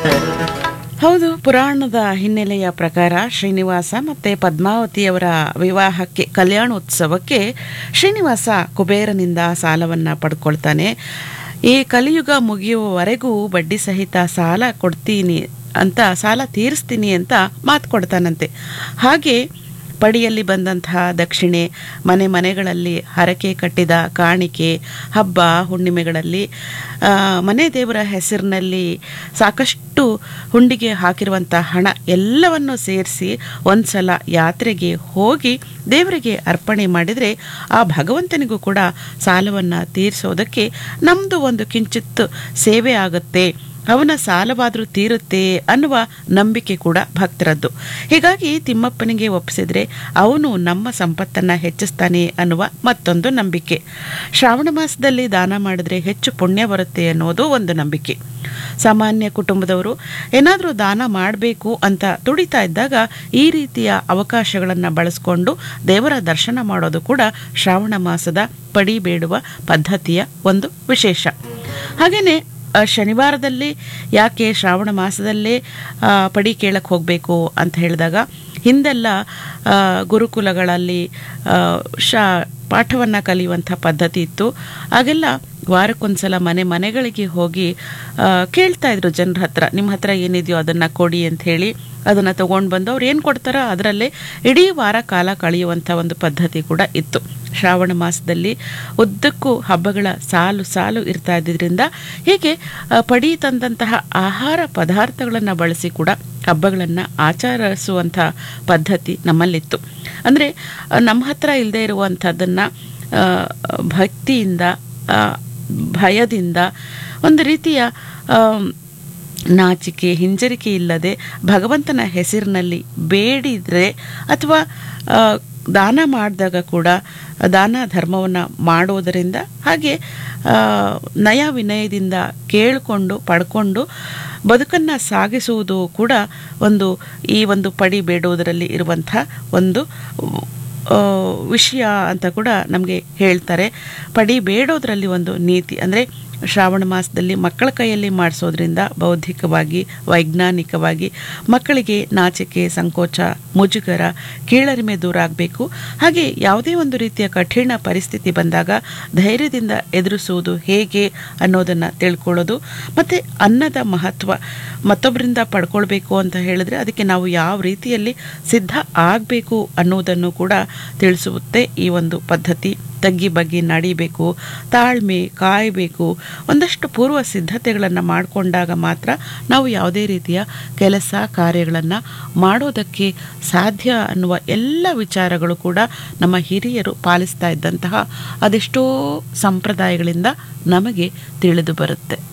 ಹೌದು ಪುರಾಣದ ಹಿನ್ನೆಲೆಯ ಪ್ರಕಾರ ಶ್ರೀನಿವಾಸ ಮತ್ತೆ ಪದ್ಮಾವತಿಯವರ ವಿವಾಹಕ್ಕೆ ಕಲ್ಯಾಣೋತ್ಸವಕ್ಕೆ ಶ್ರೀನಿವಾಸ ಕುಬೇರನಿಂದ ಸಾಲವನ್ನ ಪಡ್ಕೊಳ್ತಾನೆ ಈ ಕಲಿಯುಗ ಮುಗಿಯುವವರೆಗೂ ಬಡ್ಡಿ ಸಹಿತ ಸಾಲ ಕೊಡ್ತೀನಿ ಅಂತ ಸಾಲ ತೀರಿಸ್ತೀನಿ ಅಂತ ಮಾತು ಕೊಡ್ತಾನಂತೆ ಹಾಗೆ ಪಡಿಯಲ್ಲಿ ಬಂದಂತಹ ದಕ್ಷಿಣೆ ಮನೆ ಮನೆಗಳಲ್ಲಿ ಹರಕೆ ಕಟ್ಟಿದ ಕಾಣಿಕೆ ಹಬ್ಬ ಹುಣ್ಣಿಮೆಗಳಲ್ಲಿ ಆ, ಮನೆ ದೇವರ ಹೆಸರಿನಲ್ಲಿ ಸಾಕಷ್ಟು ಹುಂಡಿಗೆ ಹಾಕಿರುವಂಥ ಹಣ ಎಲ್ಲವನ್ನು ಸೇರಿಸಿ ಒಂದ್ಸಲ ಯಾತ್ರೆಗೆ ಹೋಗಿ ದೇವರಿಗೆ ಅರ್ಪಣೆ ಮಾಡಿದರೆ ಆ ಭಗವಂತನಿಗೂ ಕೂಡ ಸಾಲವನ್ನು ತೀರಿಸೋದಕ್ಕೆ ನಮ್ಮದು ಒಂದು ಕಿಂಚಿತ್ತು ಸೇವೆ ಆಗುತ್ತೆ ಅವನ ಸಾಲವಾದರೂ ತೀರುತ್ತೆ ಅನ್ನುವ ನಂಬಿಕೆ ಕೂಡ ಭಕ್ತರದ್ದು ಹೀಗಾಗಿ ತಿಮ್ಮಪ್ಪನಿಗೆ ಒಪ್ಪಿಸಿದ್ರೆ ಅವನು ನಮ್ಮ ಸಂಪತ್ತನ್ನು ಹೆಚ್ಚಿಸ್ತಾನೆ ಅನ್ನುವ ಮತ್ತೊಂದು ನಂಬಿಕೆ ಶ್ರಾವಣ ಮಾಸದಲ್ಲಿ ದಾನ ಮಾಡಿದ್ರೆ ಹೆಚ್ಚು ಪುಣ್ಯ ಬರುತ್ತೆ ಅನ್ನೋದು ಒಂದು ನಂಬಿಕೆ ಸಾಮಾನ್ಯ ಕುಟುಂಬದವರು ಏನಾದರೂ ದಾನ ಮಾಡಬೇಕು ಅಂತ ತುಡಿತಾ ಇದ್ದಾಗ ಈ ರೀತಿಯ ಅವಕಾಶಗಳನ್ನು ಬಳಸಿಕೊಂಡು ದೇವರ ದರ್ಶನ ಮಾಡೋದು ಕೂಡ ಶ್ರಾವಣ ಮಾಸದ ಪಡಿ ಬೇಡುವ ಪದ್ಧತಿಯ ಒಂದು ವಿಶೇಷ ಹಾಗೆಯೇ ಆ, ಶನಿವಾರದಲ್ಲಿ ಯಾಕೆ ಶ್ರಾವಣ ಮಾಸದಲ್ಲೇ ಆ, ಪಡಿ ಕೇಳಕ್ಕೆ ಹೋಗಬೇಕು ಅಂತ ಹೇಳಿದಾಗ ಹಿಂದೆಲ್ಲ ಆ, ಗುರುಕುಲಗಳಲ್ಲಿ ಆ, ಶಾ ಪಾಠವನ್ನು ಕಲಿಯುವಂಥ ಪದ್ಧತಿ ಇತ್ತು ಆಗೆಲ್ಲ ವಾರಕ್ಕೊಂದ್ಸಲ ಮನೆ ಮನೆಗಳಿಗೆ ಹೋಗಿ ಆ, ಕೇಳ್ತಾ ಇದ್ರು ಜನರ ಹತ್ರ ನಿಮ್ಮ ಹತ್ರ ಏನಿದೆಯೋ ಅದನ್ನು ಕೊಡಿ ಅಂತ ಹೇಳಿ ಅದನ್ನು ತಗೊಂಡು ಬಂದು ಅವ್ರು ಏನು ಕೊಡ್ತಾರೋ ಅದರಲ್ಲೇ ಇಡೀ ವಾರ ಕಾಲ ಕಳೆಯುವಂಥ ಒಂದು ಪದ್ಧತಿ ಕೂಡ ಇತ್ತು ಶ್ರಾವಣ ಮಾಸದಲ್ಲಿ ಉದ್ದಕ್ಕೂ ಹಬ್ಬಗಳ ಸಾಲು ಸಾಲು ಇರ್ತಾ ಇದ್ದಿದ್ದರಿಂದ ಹೀಗೆ ಆ, ಪಡಿ ತಂದಂತಹ ಆಹಾರ ಪದಾರ್ಥಗಳನ್ನು ಬಳಸಿ ಕೂಡ ಹಬ್ಬಗಳನ್ನು ಆಚರಿಸುವಂಥ ಪದ್ಧತಿ ನಮ್ಮಲ್ಲಿತ್ತು ಅಂದರೆ ನಮ್ಮ ಹತ್ರ ಇಲ್ಲದೆ ಇರುವಂಥದ್ದನ್ನು ಭಕ್ತಿಯಿಂದ ಆ, ಭಯದಿಂದ ಒಂದು ರೀತಿಯ ಆಮ್, ನಾಚಿಕೆ ಹಿಂಜರಿಕೆ ಇಲ್ಲದೆ ಭಗವಂತನ ಹೆಸರಿನಲ್ಲಿ ಬೇಡಿದರೆ ಅಥವಾ ಆ, ದಾನ ಮಾಡಿದಾಗ ಕೂಡ ದಾನ ಧರ್ಮವನ್ನು ಮಾಡೋದರಿಂದ ಹಾಗೆ ಆ, ನಯ ವಿನಯದಿಂದ ಕೇಳಿಕೊಂಡು ಪಡ್ಕೊಂಡು ಬದುಕನ್ನು ಸಾಗಿಸುವುದು ಕೂಡ ಒಂದು ಈ ಒಂದು ಪಡಿ ಬೇಡುವುದರಲ್ಲಿ ಇರುವಂಥ ಒಂದು ಆ, ವಿಷಯ ಅಂತ ಕೂಡ ನಮಗೆ ಹೇಳ್ತಾರೆ ಪಡಿ ಬೇಡೋದ್ರಲ್ಲಿ ಒಂದು ನೀತಿ ಅಂದರೆ ಶ್ರಾವಣ ಮಾಸದಲ್ಲಿ ಮಕ್ಕಳ ಕೈಯಲ್ಲಿ ಮಾಡಿಸೋದ್ರಿಂದ ಬೌದ್ಧಿಕವಾಗಿ ವೈಜ್ಞಾನಿಕವಾಗಿ ಮಕ್ಕಳಿಗೆ ನಾಚಿಕೆ ಸಂಕೋಚ ಮುಜುಗರ ಕೀಳರಿಮೆ ದೂರ ಆಗಬೇಕು ಹಾಗೆ ಯಾವುದೇ ಒಂದು ರೀತಿಯ ಕಠಿಣ ಪರಿಸ್ಥಿತಿ ಬಂದಾಗ ಧೈರ್ಯದಿಂದ ಎದುರಿಸುವುದು ಹೇಗೆ ಅನ್ನೋದನ್ನು ತಿಳ್ಕೊಳ್ಳೋದು ಮತ್ತು ಅನ್ನದ ಮಹತ್ವ ಮತ್ತೊಬ್ಬರಿಂದ ಪಡ್ಕೊಳ್ಬೇಕು ಅಂತ ಹೇಳಿದ್ರೆ ಅದಕ್ಕೆ ನಾವು ಯಾವ ರೀತಿಯಲ್ಲಿ ಸಿದ್ಧ ಆಗಬೇಕು ಅನ್ನೋದನ್ನು ಕೂಡ ತಿಳಿಸುತ್ತೆ ಈ ಒಂದು ಪದ್ಧತಿ ತಗ್ಗಿ ಬಗ್ಗಿ ನಡಿಬೇಕು ತಾಳ್ಮೆ ಕಾಯಬೇಕು ಒಂದಷ್ಟು ಪೂರ್ವ ಸಿದ್ಧತೆಗಳನ್ನು ಮಾಡಿಕೊಂಡಾಗ ಮಾತ್ರ ನಾವು ಯಾವುದೇ ರೀತಿಯ ಕೆಲಸ ಕಾರ್ಯಗಳನ್ನು ಮಾಡೋದಕ್ಕೆ ಸಾಧ್ಯ ಅನ್ನುವ ಎಲ್ಲ ವಿಚಾರಗಳು ಕೂಡ ನಮ್ಮ ಹಿರಿಯರು ಪಾಲಿಸ್ತಾ ಇದ್ದಂತಹ ಅದೆಷ್ಟೋ ಸಂಪ್ರದಾಯಗಳಿಂದ ನಮಗೆ ತಿಳಿದು ಬರುತ್ತೆ